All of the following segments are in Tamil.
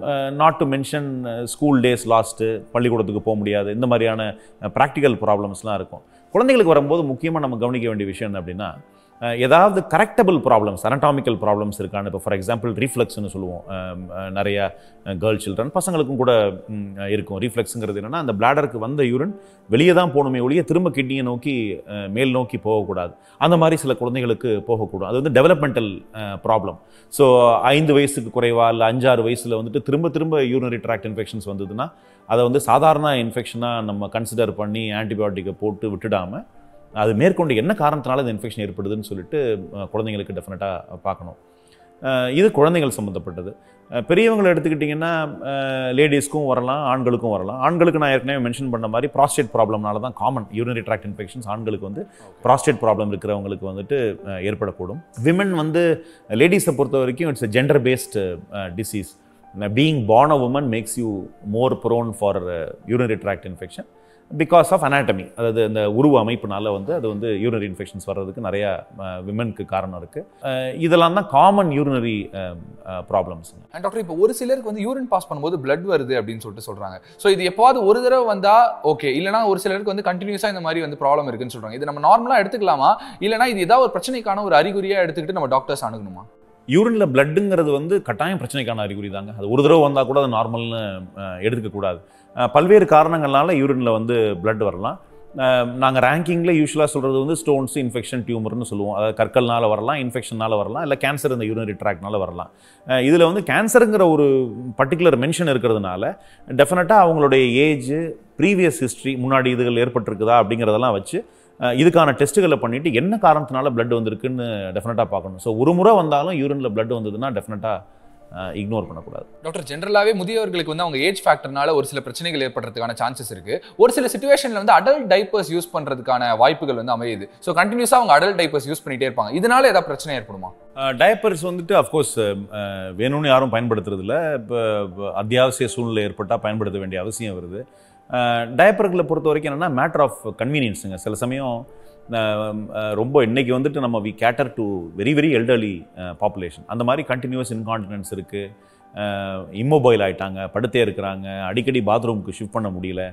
not to mention school days last பள்ளிக்கூடத்துக்கு போக முடியாது இந்த மாதிரியான ப்ராக்டிக்கல் ப்ராப்ளம்ஸ்லாம் இருக்கும் குழந்தைகளுக்கு வரும்போது முக்கியமாக நம்ம கவனிக்க வேண்டிய விஷயம் என்ன அப்படின்னா அஹ், ஏதாவது கரெக்டபிள் ப்ராப்ளம்ஸ் anatomical ப்ராப்ளம்ஸ் இருக்கான்னு இப்போ ஃபார் எக்ஸாம்பிள் ரீஃப்ளெக்ஸ்னு சொல்லுவோம் அஹ், அஹ், நிறைய கேர்ள் சில்ட்ரன் பசங்களுக்கும் கூட ம், இருக்கும் ரீஃப்ளெக்ஸுங்கிறது என்னன்னா அந்த பிளாடருக்கு வந்த யூரின் வெளியே தான் போகணுமே ஒழிய திரும்ப கிட்னியை நோக்கி அஹ், மேல் நோக்கி போகக்கூடாது அந்த மாதிரி சில குழந்தைகளுக்கு போகக்கூடும் அது வந்து டெவலப்மெண்டல் ப்ராப்ளம் ஸோ ஐந்து வயசுக்கு குறைவா இல்லை அஞ்சாறு வயசில் வந்துட்டு திரும்ப திரும்ப யூரினரி ட்ராக்ட் இன்ஃபெக்ஷன்ஸ் வந்ததுன்னா அதை வந்து சாதாரண இன்ஃபெக்ஷனாக நம்ம கன்சிடர் பண்ணி ஆன்டிபயோட்டிக்கை போட்டு விட்டுடாமல் அது மேற்கொண்டு என்ன காரணத்தினால இந்த இன்ஃபெக்ஷன் ஏற்படுதுன்னு சொல்லிட்டு அஹ், குழந்தைங்களுக்கு டெஃபினட்டாக பார்க்கணும் அஹ், இது குழந்தைகள் சம்மந்தப்பட்டது அஹ், பெரியவங்களை எடுத்துக்கிட்டிங்கன்னா லேடிஸ்க்கும் வரலாம் ஆண்களுக்கும் வரலாம் ஆண்களுக்கு நான் ஏற்கனவே மென்ஷன் பண்ண மாதிரி ப்ராஸ்டேட் ப்ராப்ளம்னால தான் காமன் யூரினரி ட்ராக்ட் இன்ஃபெக்ஷன்ஸ் ஆண்களுக்கு வந்து ப்ராஸ்டேட் ப்ராப்ளம் இருக்கிறவங்களுக்கு வந்துட்டு அஹ், ஏற்படக்கூடும் விமன் வந்து லேடிஸை பொறுத்த வரைக்கும் it's gender based disease being born a woman makes you more prone for urinary tract infection because of anatomy அதாவது அந்த உருவ அமைப்புனால வந்து அது வந்து யூரினரி இன்ஃபெக்ஷன்ஸ் வர்றதுக்கு நிறைய விமனுக்கு காரணம் இருக்குது இதெல்லாம் தான் common urinary problems and doctor இப்போ ஒரு சிலருக்கு வந்து யூரின் பாஸ் பண்ணும்போது blood வருது அப்படின்னு சொல்லிட்டு சொல்றாங்க ஸோ இது எப்போவாது ஒரு தடவை வந்தா ஓகே இல்லைனா ஒரு சிலருக்கு வந்து கண்டினியூஸா இந்த மாதிரி வந்து ப்ராப்ளம் இருக்குன்னு சொல்றாங்க இது நம்ம நார்மலா எடுத்துக்கலாமா இல்லைனா இது ஏதாவது ஒரு பிரச்சனைக்கான ஒரு அறிகுறியா எடுத்துக்கிட்டு நம்ம டாக்டர்ஸ் அணுகணுமா யூரினில் பிளட்டுங்கிறது வந்து கட்டாயம் பிரச்சனைக்கான அறிகுறி தாங்க அது ஒரு தடவை வந்தால் கூட அது நார்மல்னு எடுத்துக்கக்கூடாது அஹ், பல்வேறு காரணங்கள்னால யூரினில் வந்து பிளட் வரலாம் நாங்கள் ரேங்கிங்கில் யூஸ்வலாக சொல்கிறது வந்து ஸ்டோன்ஸ் இன்ஃபெக்ஷன் டியூமர்னு சொல்லுவோம் அதாவது கற்கள்னால வரலாம் இன்ஃபெக்ஷனால வரலாம் இல்லை கேன்சர் இந்த யூரினரி ட்ராக்னால வரலாம் இதில் வந்து கேன்சருங்கிற ஒரு பர்டிகுலர் மென்ஷன் இருக்கிறதுனால டெஃபினட்டாக அவங்களுடைய ஏஜ் ப்ரீவியஸ் ஹிஸ்ட்ரி முன்னாடி இதுகள் ஏற்பட்டிருக்குதா அப்படிங்கிறதெல்லாம் வச்சு அஹ், இதுக்கான டெஸ்ட்டுகளை பண்ணிவிட்டு என்ன காரணத்தினால பிளட் வந்திருக்குன்னு டெஃபினட்டாக பார்க்கணும் ஸோ ஒரு முறை வந்தாலும் யூரினில் பிளட் வந்ததுன்னா டெஃபினட்டாக இக்னோர் பண்ணக்கூடாது டாக்டர் ஜென்ரலாகவே முதியவர்களுக்கு வந்து அவங்க ஏஜ் ஃபேக்டர்னால ஒரு சில பிரச்சனைகள் ஏற்படுறதுக்கான சான்சஸ் இருக்கு ஒரு சில சுச்சுவேஷன்ல வந்து அடல்ட் டைப்பர்ஸ் யூஸ் பண்றதுக்கான வாய்ப்புகள் வந்து அமையுது ஸோ கண்டினியூஸா அவங்க அடல்ட் டைப்பர்ஸ் யூஸ் பண்ணிட்டே இருப்பாங்க இதனால ஏதாவது பிரச்சனை ஏற்படுமா டயப்பர்ஸ் வந்துட்டு அஃப்கோர்ஸ் வேணும்னு யாரும் பயன்படுத்துறதில்ல இப்போ அத்தியாவசிய சூழ்நிலை ஏற்பட்டால் பயன்படுத்த வேண்டிய அவசியம் வருது டயப்பர்களை பொறுத்த வரைக்கும் என்னென்னா மேட்டர் ஆஃப் கன்வீனியன்ஸுங்க சில சமயம் அஹ், அஹ், ரொம்ப இன்னைக்கு வந்துட்டு நம்ம we cater to very very elderly population அந்த மாதிரி கண்டினியூஸ் இன்கான்டினன்ஸ் இருக்குது இம்மொபைல் ஆயிட்டாங்க படுத்தே இருக்கிறாங்க அடிக்கடி பாத்ரூமுக்கு ஷிஃப்ட் பண்ண முடியல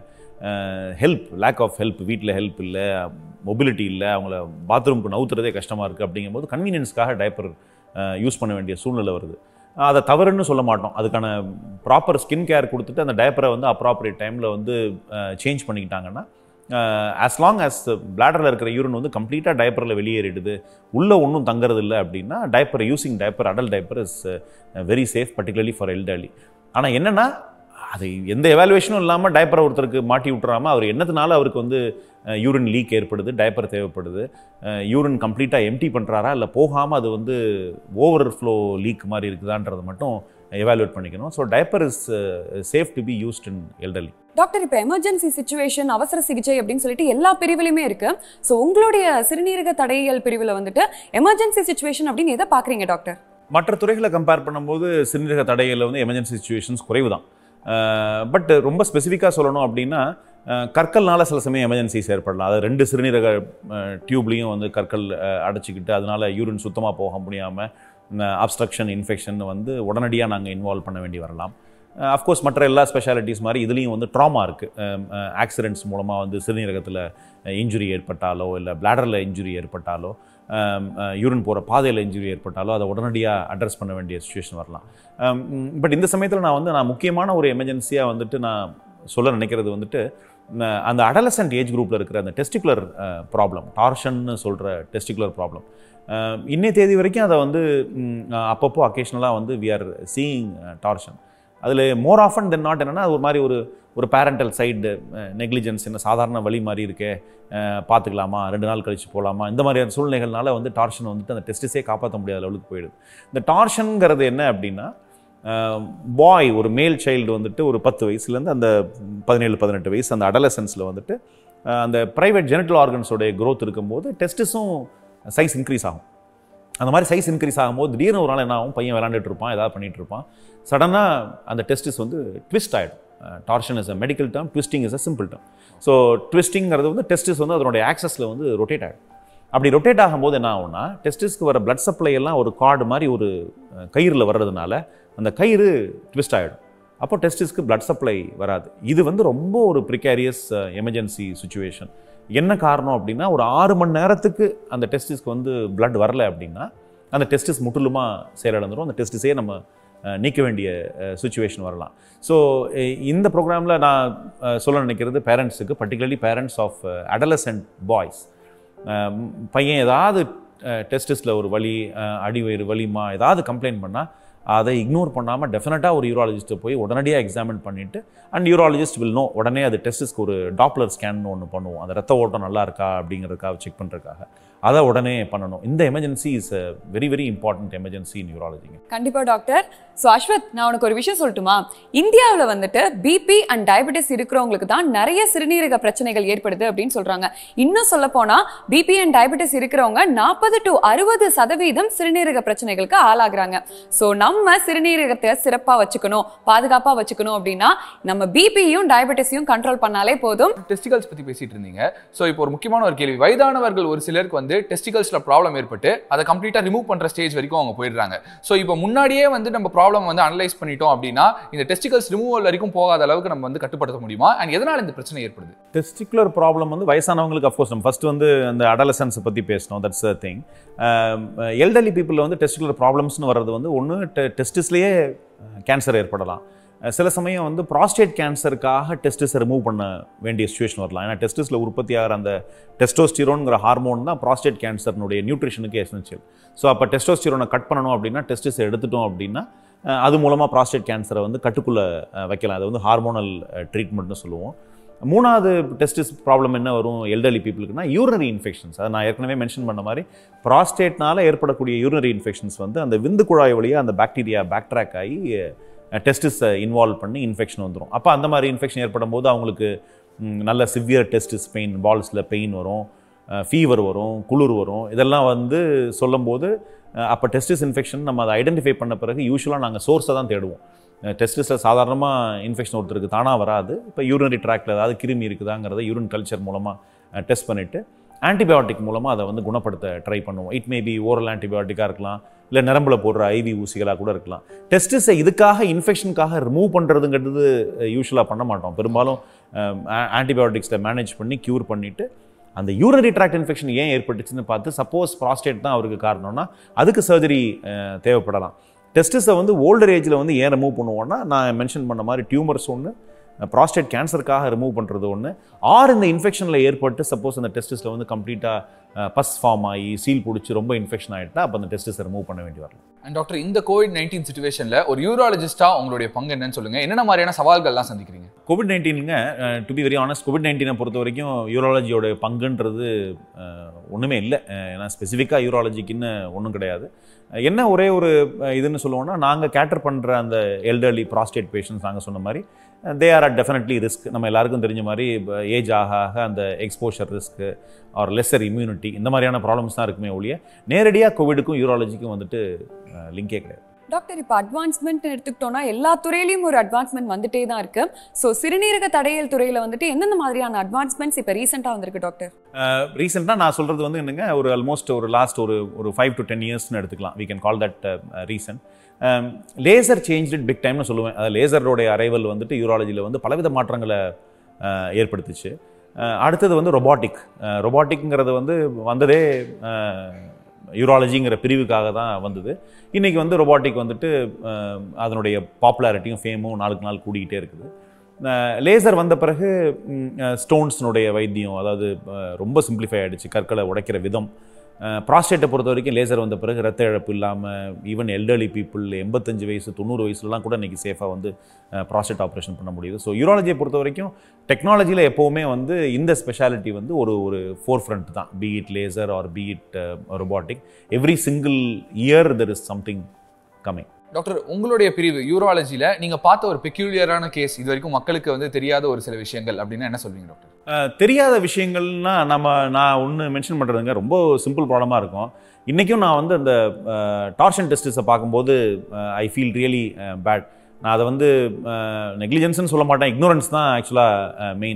ஹெல்ப் லேக் ஆஃப் ஹெல்ப் வீட்டில் ஹெல்ப் இல்லை மொபிலிட்டி இல்லை அவங்கள பாத்ரூமுக்கு நவுத்துறதே கஷ்டமாக இருக்குது அப்படிங்கும்போது கன்வீனியன்ஸ்க்காக டைப்பர் யூஸ் பண்ண வேண்டிய சூழ்நிலை வருது அதை தவறுன்னு சொல்ல மாட்டோம் அதுக்கான ப்ராப்பர் ஸ்கின் கேர் கொடுத்துட்டு அந்த டயப்பரை வந்து அப்ராப்ரியேட் டைமில் வந்து சேஞ்ச் பண்ணிக்கிட்டாங்கன்னா ஆஸ் லாங் as பிளாடரில் இருக்கிற யூரின் வந்து கம்ப்ளீட்டாக டயப்பரில் வெளியேறிடுது உள்ளே ஒன்றும் தங்குறது இல்லை அப்படின்னா diaper using diaper adult diaper is very safe particularly for elderly ஆனால் என்னென்னா அது எந்த எவாலுவேஷனும் இல்லாமல் டயப்பரை ஒருத்தருக்கு மாட்டி விட்டுறாம அவர் என்னத்தினால அவருக்கு வந்து யூரின் லீக் ஏற்படுது டயப்பர் தேவைப்படுது யூரின் கம்ப்ளீட்டாக எம்டி பண்ணுறாரா இல்லை போகாமல் அது வந்து ஓவர் ஃப்ளோ லீக் மாதிரி இருக்குதான்றதை மட்டும் எவாலுவேட் பண்ணிக்கணும் so diaper is safe to be used in elderly doctor இப்போ எமர்ஜென்சி சுச்சுவேஷன் அவசர சிகிச்சை அப்படின்னு சொல்லிட்டு எல்லா பிரிவுலையுமே இருக்கு ஸோ உங்களுடைய சிறுநீரக தடையியல் பிரிவில் வந்துட்டு எமர்ஜென்சி சுச்சுவேஷன் அப்படின்னு எதை பார்க்குறீங்க டாக்டர் மற்ற துறைகளை கம்பேர் பண்ணும்போது சிறுநீரக தடையில் வந்து எமர்ஜென்சி சுச்சுவேஷன்ஸ் குறைவு தான் பட் ரொம்ப ஸ்பெசிஃபிக்காக சொல்லணும் அப்படின்னா அஹ், கற்கள்னால சில சமயம் எமர்ஜென்சிஸ் ஏற்படலாம் அது ரெண்டு சிறுநீரக டியூப்லேயும் வந்து கற்கள் அஹ், அடைச்சிக்கிட்டு அதனால யூரின் சுத்தமாக போக முடியாமல் அப்ஸ்ட்ரக்ஷன் இன்ஃபெக்ஷன் வந்து உடனடியாக நாங்கள் இன்வால்வ் பண்ண வேண்டி வரலாம் அஃப்கோர்ஸ் மற்ற எல்லா ஸ்பெஷாலிட்டிஸ் மாதிரி இதுலேயும் வந்து ட்ராமா இருக்குது ஆக்சிடென்ட்ஸ் மூலமாக வந்து சிறுநீரகத்தில் இன்ஜுரி ஏற்பட்டாலோ இல்லை பிளாடரில் இன்ஜுரி ஏற்பட்டாலோ யூரின் போகிற பாதையில் இன்ஜுரி ஏற்பட்டாலோ அதை உடனடியாக அட்ரஸ் பண்ண வேண்டிய சுச்சுவேஷன் வரலாம் பட் இந்த சமயத்தில் நான் வந்து நான் முக்கியமான ஒரு எமர்ஜென்சியாக வந்துட்டு நான் சொல்ல நினைக்கிறது வந்துட்டு ந- அந்த அடலசன்ட் ஏஜ் குரூப்பில் இருக்கிற அந்த டெஸ்டிகுலர் ப்ராப்ளம் டார்ஷன்னு சொல்கிற டெஸ்டிகுலர் ப்ராப்ளம் இன்னைய தேதி வரைக்கும் அதை வந்து ம், அப்பப்போ அக்கேஷ்னலாக வந்து வி ஆர் சீயிங் டார்ஷன் அதில் மோர் ஆஃபன் தென் நாட் என்னென்னா ஒரு மாதிரி ஒரு ஒரு பேரண்டல் சைடு நெக்லிஜென்ஸ் என்ன சாதாரண வழி மாதிரி இருக்கே அஹ், பார்த்துக்கலாமா ரெண்டு நாள் கழிச்சு போகலாமா இந்த மாதிரியான சூழ்நிலைகள்னால வந்து டார்ஷன் வந்துட்டு அந்த டெஸ்டிஸே காப்பாற்ற முடியாத லெவலுக்கு போயிடுது இந்த டார்ஷனுங்கிறது என்ன அப்படின்னா பாய் ஒரு மேல் சைல்டு வந்துட்டு ஒரு பத்து வயசுலேருந்து அந்த பதினேழு பதினெட்டு வயசு அந்த அடலசன்ஸில் வந்துட்டு அஹ், அந்த ப்ரைவேட் ஜெனட்டல் ஆர்கன்ஸோடைய growth இருக்கும்போது டெஸ்டிஸும் சைஸ் இன்க்ரீஸ் ஆகும் அந்த மாதிரி சைஸ் இன்க்ரீஸ் ஆகும்போது திடீர்னு ஒரு நாள் என்ன ஆகும் பையன் விளாண்டுட்டு இருப்பான் ஏதாவது பண்ணிட்டு இருப்பான் சடனாக அந்த டெஸ்டிஸ் வந்து ட்விஸ்ட் ஆகிடும் torsion is a medical term twisting is a simple term so ட்விஸ்டிங்கிறது வந்து டெஸ்டிஸ் வந்து அதனுடைய ஆக்சஸில் வந்து ரொட்டேட் ஆகிடும் அப்படி ரொட்டேட் ஆகும்போது என்ன ஆகும்னா டெஸ்டிஸ்க்கு வர பிளட் சப்ளை எல்லாம் ஒரு கார்டு மாதிரி ஒரு கயிறில் வர்றதுனால அந்த கயிறு ட்விஸ்ட் ஆகிடும் அப்போ டெஸ்டிஸ்க்கு blood சப்ளை வராது இது வந்து ரொம்ப ஒரு ப்ரிகாரியஸ் எமர்ஜென்சி சுச்சுவேஷன் என்ன காரணம் அப்படின்னா ஒரு ஆறு மணி நேரத்துக்கு அந்த டெஸ்டிஸ்க்கு வந்து blood வரல அப்படின்னா அந்த டெஸ்டிஸ் முற்றிலுமாக செயலிழந்துடும் அந்த டெஸ்டிஸே நம்ம அஹ், நீக்க வேண்டிய சுச்சுவேஷன் வரலாம் ஸோ இந்த ப்ரோக்ராமில் நான் அஹ், சொல்ல நினைக்கிறது பேரண்ட்ஸுக்கு particularly parents of adolescent boys பையன் ஏதாவது டெஸ்டிஸில் ஒரு வலி அஹ், அடிவயிறு வலிமா ஏதாவது கம்ப்ளைண்ட் பண்ணால் அதை இக்னோர் பண்ணாமல் டெஃபினட்டாக ஒரு யூராலஜிஸ்ட்டை போய் உடனடியாக எக்ஸாமின் பண்ணிவிட்டு அண்ட் யூராலஜிஸ்ட் வில் நோ உடனே அது டெஸ்டிஸ்க்கு ஒரு டாப்லர் ஸ்கேன் ஒன்று பண்ணுவோம் அந்த ரத்த ஓட்டம் நல்லா இருக்கா அப்படிங்கிறதுக்காக செக் பண்ணுறதுக்காக அதை உடனே பண்ணணும் இந்த emergency is a very very important emergency in யூராலஜிங்க கண்டிப்பா டாக்டர் ஸோ அஸ்வத் நான் உனக்கு ஒரு விஷயம் சொல்லட்டுமா இந்தியாவில் வந்துட்டு பிபி அண்ட் டயபெட்டிஸ் இருக்கிறவங்களுக்கு தான் நிறைய சிறுநீரக பிரச்சனைகள் ஏற்படுது அப்படின்னு சொல்றாங்க இன்னும் சொல்ல போனா பிபி அண்ட் டயபெட்டிஸ் இருக்கிறவங்க நாற்பது டு அறுபது சதவீதம் சிறுநீரக பிரச்சனைகளுக்கு ஆளாகிறாங்க ஸோ நம்ம சிறுநீரகத்தை சிறப்பா வச்சுக்கணும் பாதுகாப்பா வச்சுக்கணும் அப்படின்னா நம்ம பிபியும் டயபெட்டிஸையும் கண்ட்ரோல் பண்ணாலே போதும் டெஸ்டிகல்ஸ் பத்தி பேசிட்டு இருந்தீங்க ஸோ இப்போ ஒரு முக்கியமான ஒரு கேள்வி வயதானவர்கள் ஒரு சிலருக்கு வந்து டெஸ்டிகல்ஸ்ல ப்ராப்ளம் ஏற்பட்டு அதை கம்ப்ளீட்டா ரிமூவ் பண்ற ஸ்டேஜ் வரைக்கும் அவங்க போயிடுறாங்க ஸோ இப்போ முன்னாடியே வந்து நம்ம ப்ராப்ளம் வந்து அனலைஸ் பண்ணிட்டோம் அப்படின்னா இந்த டெஸ்டிகல்ஸ் ரிமூவல் வரைக்கும் போகாத அளவுக்கு நம்ம வந்து கட்டுப்படுத்த முடியுமா அண்ட் எதனால இந்த பிரச்சனை ஏற்படுது டெஸ்டிகுலர் ப்ராப்ளம் வந்து வயசானவங்களுக்கு அஃப்கோர்ஸ் நம்ம ஃபர்ஸ்ட் வந்து அந்த அடலசன்ஸை பற்றி பேசணும் தட்ஸ் அ திங் எல்டர்லி பீப்புளில் வந்து டெஸ்டிகுலர் ப்ராப்ளம்ஸ்னு வர்றது வந்து ஒன்று டெஸ்டிஸ்லேயே கேன்சர் ஏற்படலாம் அஹ் சில சமயம் வந்து ப்ராஸ்டேட் கேன்சருக்காக டெஸ்டிஸை ரிமூவ் பண்ண வேண்டிய சுச்சுவேஷன் வரலாம் ஏன்னா டெஸ்டிஸில் உற்பத்தி ஆகிற அந்த டெஸ்டோஸ்டிரோன்ங்கிற ஹார்மோன் தான் ப்ராஸ்டேட் கேன்சர்னுடைய நியூட்ரிஷனுக்கு எசென்சியல் ஸோ அப்போ டெஸ்டோஸ்டிரோனை கட் பண்ணணும் அப்படின்னா டெஸ்டிஸை எடுத்துட்டோம் அப்படின்னா அஹ் அது மூலமாக ப்ராஸ்டேட் கேன்சரை வந்து கட்டுக்குள்ளே வைக்கலாம் அது வந்து ஹார்மோனல் ட்ரீட்மெண்ட்னு சொல்லுவோம் மூணாவது டெஸ்டிஸ் ப்ராப்ளம் என்ன வரும் எல்டர்லி பீப்புளுக்குனா யூரினரி இன்ஃபெக்ஷன்ஸ் அதை நான் ஏற்கனவே மென்ஷன் பண்ண மாதிரி ப்ராஸ்டேட்னால ஏற்படக்கூடிய யூரினரி இன்ஃபெக்ஷன்ஸ் வந்து அந்த விந்து குழாய் வழியாக அந்த பாக்டீரியா பேக்ட்ராக் ஆகி டெஸ்டிஸை இன்வால்வ் பண்ணி இன்ஃபெக்ஷன் வந்துடும் அப்போ அந்த மாதிரி இன்ஃபெக்ஷன் ஏற்படும் போது அவங்களுக்கு ம், நல்ல சிவியர் டெஸ்டிஸ் பெயின் பால்ஸில் பெயின் வரும் ஃபீவர் வரும் குளிர் வரும் இதெல்லாம் வந்து சொல்லும்போது அப்போ டெஸ்டிஸ் இன்ஃபெக்ஷன் நம்ம அதை ஐடென்டிஃபை பண்ண பிறகு யூஸ்வலாக நாங்கள் சோர்ஸை தான் தேடுவோம் டெஸ்டிஸில் சாதாரணமாக இன்ஃபெக்ஷன் ஒருத்தருக்கு தானாக வராது இப்போ யூரினரி ட்ராக்ல ஏதாவது கிருமி இருக்குதாங்கிறத யூரின் கல்ச்சர் மூலமாக டெஸ்ட் பண்ணிவிட்டு ஆன்டிபயோட்டிக் மூலமாக அதை வந்து குணப்படுத்த ட்ரை பண்ணுவோம் இட் மே பி ஓரல் ஆன்டிபயோட்டிக்காக இருக்கலாம் இல்லை நரம்புல போடுற ஐவி ஊசிகளாக கூட இருக்கலாம் டெஸ்டிஸை இதுக்காக இன்ஃபெக்ஷனுக்காக ரிமூவ் பண்ணுறதுங்கிறது யூஸ்வலாக பண்ண மாட்டோம் பெரும்பாலும் ஆன்டிபயோட்டிக்ஸில் மேனேஜ் பண்ணி க்யூர் பண்ணிவிட்டு அந்த யூரினரி ட்ராக்ட் இன்ஃபெக்ஷன் ஏன் ஏற்பட்டுச்சுன்னு பார்த்து சப்போஸ் ப்ராஸ்டேட் தான் அவருக்கு காரணம்னா அதுக்கு சர்ஜரி தேவைப்படலாம் டெஸ்டிஸை வந்து ஓல்டர் ஏஜில் வந்து ஏன் ரிமூவ் பண்ணுவோம்னா நான் மென்ஷன் பண்ண மாதிரி டியூமர்ஸ் ஒன்று ப்ராஸ்டேட் கேன்சருக்காக ரிமூவ் பண்ணுறது ஒன்று ஆர் இந்த இன்ஃபெக்ஷனில் ஏற்பட்டு சப்போஸ் அந்த டெஸ்டிஸில் வந்து கம்ப்ளீட்டாக பஸ் ஃபார்ம் ஆகி சீல் பிடிச்சி ரொம்ப இன்ஃபெக்ஷன் ஆகிட்டா அப்போ அந்த டெஸ்டிஸை ரிமூவ் பண்ண வேண்டி வரலாம் அண்ட் டாக்டர் இந்த கோவிட் நைன்டீன் சுச்சுவேஷன்ல ஒரு யூராலஜிஸ்டா உங்களுடைய பங்கு என்னன்னு சொல்லுங்க என்னென்ன மாதிரியான சவால்கள்லாம் சந்திக்கிறீங்க கோவிட் நைன்டீனுங்க to be very honest COVID நைன்டீனை பொறுத்த வரைக்கும் யூராலஜியோட பங்குன்றது அஹ், ஒண்ணுமே இல்லை அஹ், ஏன்னா ஸ்பெசிஃபிக்காக யூராலஜிக்குன்னு ஒன்றும் கிடையாது அஹ், என்ன ஒரே ஒரு அஹ், இதுன்னு சொல்லுவோம்னா நாங்கள் கேட்டர் பண்ணுற அந்த எல்டர்லி ப்ராஸ்டேட் பேஷண்ட்ஸ் நாங்கள் சொன்ன மாதிரி they are at definitely risk நம்ம எல்லாருக்கும் தெரிஞ்ச மாதிரி ஏஜ் ஆக ஆக அந்த exposure risk or lesser immunity இந்த மாதிரியான ப்ராப்ளம்ஸ் தான் இருக்குமே ஒழிய நேரடியாக கோவிடுக்கும் யூராலஜிக்கும் வந்துட்டு லிங்கே கிடையாது டாக்டர் இப்போ அட்வான்ஸ்மெண்ட் எடுத்துக்கிட்டோம்னா எல்லா துறையிலையும் ஒரு அட்வான்ஸ்மெண்ட் வந்துட்டே தான் இருக்கு ஸோ சிறுநீரக தடையல் துறையில வந்துட்டு எந்தெந்த மாதிரியான அட்வான்ஸ்மெண்ட்ஸ் இப்போ ரீசெண்டாக வந்திருக்கு டாக்டர் ரீசெண்டாக நான் சொல்கிறது வந்து என்னங்க ஒரு ஆல்மோஸ்ட் ஒரு லாஸ்ட் ஒரு ஒரு ஃபைவ் டு டென் இயர்ஸ்னு எடுத்துக்கலாம் we can call that reason laser change it big டைம்னு சொல்லுவேன் அது லேசரோடைய அரைவல் வந்துட்டு யூராலஜியில் வந்து பலவித மாற்றங்களை அஹ், ஏற்படுத்துச்சு அஹ், அடுத்தது வந்து ரொபாட்டிக் ரொபாட்டிக்ங்கிறது வந்து வந்ததே யூராலஜிங்கிற பிரிவுக்காக தான் வந்தது இன்றைக்கி வந்து ரொபாட்டிக் வந்துட்டு அஹ், அதனுடைய பாப்புலாரிட்டியும் ஃபேமும் நாளுக்கு நாள் கூடிக்கிட்டே இருக்குது லேசர் வந்த பிறகு ஸ்டோன்ஸ்னுடைய வைத்தியம் அதாவது அஹ், ரொம்ப சிம்பிளிஃபை ஆயிடுச்சு கற்களை உடைக்கிற விதம் ப்ராஸ்டேட்டை பொறுத்த வரைக்கும் லேசர் வந்த பிறகு ரத்த இழப்பு இல்லாமல் ஈவன் எல்டர்லி பீப்புள் எண்பத்தஞ்சு வயசு தொண்ணூறு வயசுலலாம் கூட இன்றைக்கி சேஃபாக வந்து ப்ராஸ்டேட் ஆப்ரேஷன் பண்ண முடியுது ஸோ யூராலஜியை பொறுத்த வரைக்கும் டெக்னாலஜியில் எப்போவுமே வந்து இந்த ஸ்பெஷாலிட்டி வந்து ஒரு ஒரு ஃபோர் ஃப்ரண்ட் தான் be it laser or be it robotic every single year there is something coming doctor உங்களுடைய பிரிவு யூராலஜில நீங்க பார்த்த ஒரு பெக்யூலியரான கேஸ் இது வரைக்கும் மக்களுக்கு வந்து தெரியாத ஒரு சில விஷயங்கள் அப்படின்னா என்ன சொல்வீங்க டாக்டர் அஹ் தெரியாத விஷயங்கள்னா நம்ம நான் ஒன்று மென்ஷன் பண்ணுறதுங்க ரொம்ப சிம்பிள் ப்ராப்ளமாக இருக்கும் இன்றைக்கும் நான் வந்து அந்த டார்ஷன் டெஸ்டிஸை பார்க்கும்போது ஐ ஃபீல் ரியலி பேட் நான் அதை வந்து நெக்லிஜென்ஸ்னு சொல்ல மாட்டேன் இக்னோரன்ஸ் தான் ஆக்சுவலாக மெயின்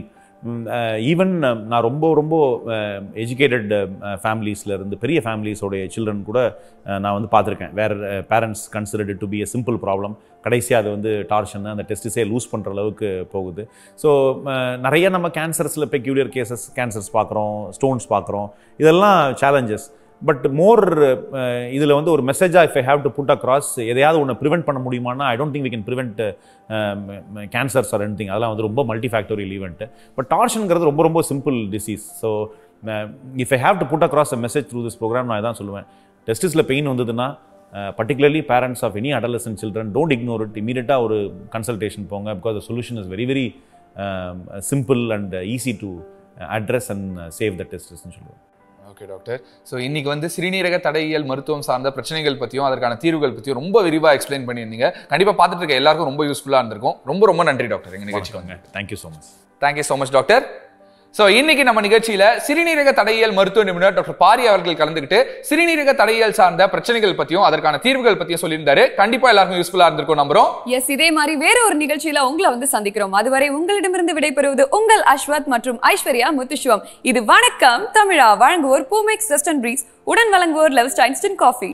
ஈவன் நான் ரொம்ப ரொம்ப எஜுகேட்டட் ஃபேமிலிஸில் இருந்து பெரிய ஃபேமிலிஸோடைய சில்ட்ரன் கூட அஹ், நான் வந்து பார்த்துருக்கேன் வேறு parents considered to be a simple problem கடைசியாக அது வந்து டார்ஷன் அந்த டெஸ்டிஸே லூஸ் பண்ணுற அளவுக்கு போகுது ஸோ நிறைய நம்ம கேன்சர்ஸில் பெக்யூலியர் கேசஸ் கேன்சர்ஸ் பார்க்குறோம் ஸ்டோன்ஸ் பார்க்குறோம் இதெல்லாம் சேலஞ்சஸ் பட் மோர் இதில் வந்து ஒரு மெசேஜாக if I have to put across எதையாவது ஒன்று ப்ரிவெண்ட் பண்ண முடியுமானா I don't think we can prevent cancers or anything அதெல்லாம் வந்து ரொம்ப மல்டி ஃபேக்டோரியல் ஈவெண்ட் பட் டார்ஷனுங்கிறது ரொம்ப ரொம்ப simple disease so if I have to put across a message through this program நான் இதான் சொல்லுவேன் டெஸ்டிஸில் பெயின் வந்ததுன்னா particularly parents of any adolescent children don't ignore it இமீடியட்டாக ஒரு கன்சல்டேஷன் போங்க because the solution is very very simple and easy to address and save the டெஸ்ட்னு சொல்லுவேன் ஓகே டாக்டர் ஸோ இன்னைக்கு வந்து சிறுநீரக தடையியல் மருத்துவம் சார்ந்த பிரச்சனைகள் பற்றியும் அதற்கான தீர்வுகள் பற்றியும் ரொம்ப விரிவாக எக்ஸ்பிளைன் பண்ணியிருந்தீங்க கண்டிப்பாக பார்த்துட்டு இருக்க எல்லாருக்கும் ரொம்ப யூஸ்ஃபுல்லாக இருந்திருக்கும் ரொம்ப ரொம்ப நன்றி டாக்டர் எங்கள் நிகழ்ச்சிக்கு வந்து thank you so much thank you so much doctor so இன்னைக்கு நம்ம நிகழ்ச்சியில சிறுநீரக தடையியல் மருத்துவ நிபுணர் டாக்டர் பாரி அவர்கள் கலந்துக்கிட்டு சிறுநீரக தடையியல் சார்ந்த பிரச்சனைகள் பற்றியும் அதற்கான தீர்வுகள் பற்றியும் சொல்லியிருந்தாரு கண்டிப்பா எல்லாருக்கும் யூஸ்ஃபுல்லா இருந்திருக்கும் நம்புறோம் எஸ் இதே மாதிரி வேற ஒரு நிகழ்ச்சியில உங்களை வந்து சந்திக்கிறோம் அதுவரை உங்களிடமிருந்து விடைபெறுவது உங்கள் அஸ்வத் மற்றும் ஐஸ்வர்யா முத்துஷ்வம் இது வணக்கம் தமிழா வழங்குவோர் பூமெக்ஸ் வெஸ்டர்ன் பிரீஸ் உடன் வழங்குவோர் லெவ் ஸ்டைன்ஸ்டன் காஃபி